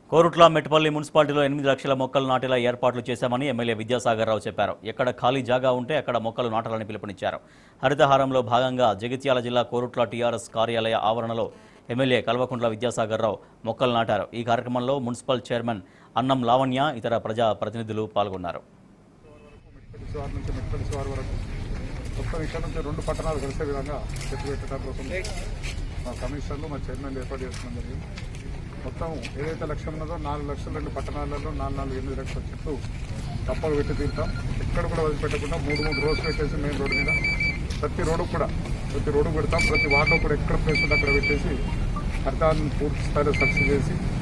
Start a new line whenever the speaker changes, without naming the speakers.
కోరుట్ల మెట్పల్లి మున్సిపాలిటీలో ఎనిమిది లక్షల మొక్కలు నాటేలా ఏర్పాట్లు చేశామని ఎమ్మెల్యే విద్యాసాగర్ రావు చెప్పారు ఎక్కడ ఖాళీ జాగా ఉంటే అక్కడ మొక్కలు నాటాలని పిలుపునిచ్చారు హరితహారంలో భాగంగా జగిత్యాల జిల్లా కోరుట్ల టీఆర్ఎస్ కార్యాలయ ఆవరణలో ఎమ్మెల్యే కల్వకుంట్ల విద్యాసాగర్ రావు మొక్కలు నాటారు ఈ కార్యక్రమంలో మున్సిపల్ చైర్మన్ అన్నం లావణ్య ఇతర ప్రజా ప్రతినిధులు పాల్గొన్నారు
మెట్పల్లి శివారు నుంచి మెట్పల్లి శివారు వరకు మొత్తం ఇక్కడ నుంచి రెండు పట్టణాలు కలిసే విధంగా చెట్టు పెట్టడం కోసం మా కమిషనర్లు మా చైర్మన్ ఏర్పాటు చేస్తున్నాం జరిగింది మొత్తం ఏదైతే లక్ష్యం ఉన్నదో నాలుగు లక్షలు రెండు పట్టణాలలో నాలుగు నాలుగు ఎనిమిది లక్షల చెట్లు తప్పలు పెట్టి తీరుతాం ఎక్కడ కూడా వదిలిపెట్టకుండా మూడు మూడు రోజులు పెట్టేసి మెయిన్ రోడ్డు మీద ప్రతి రోడ్డు కూడా ప్రతి రోడ్డు పెడతాం ప్రతి వార్డులో కూడా ఎక్కడ ప్లేస్ ఉంటే అక్కడ పెట్టేసి హరితాన్ని పూర్తి స్థాయిలో సక్సెస్ చేసి